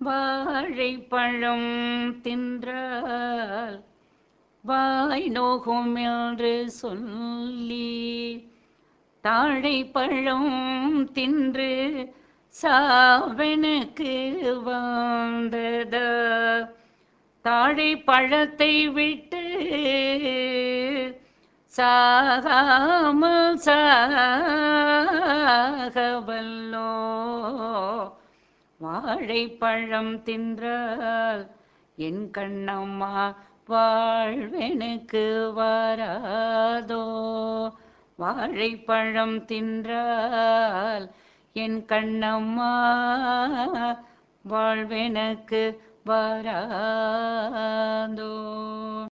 வாழைப்பழம் தின்றால் வாய் நோகும் என்று சொல்லி தாழைப்பழம் தின்று சாவனுக்கு வாழ்ந்ததா தாழை பழத்தை விட்டு சாகாமல் சாகவல்லோ வாழைப்பழம் தின்றால் என் கண்ணம்மா வாழ்வெனுக்கு வராதோ வாழைப்பழம் தின்றால் என் கண்ணம்மா வாழ்வெனக்கு வராதோ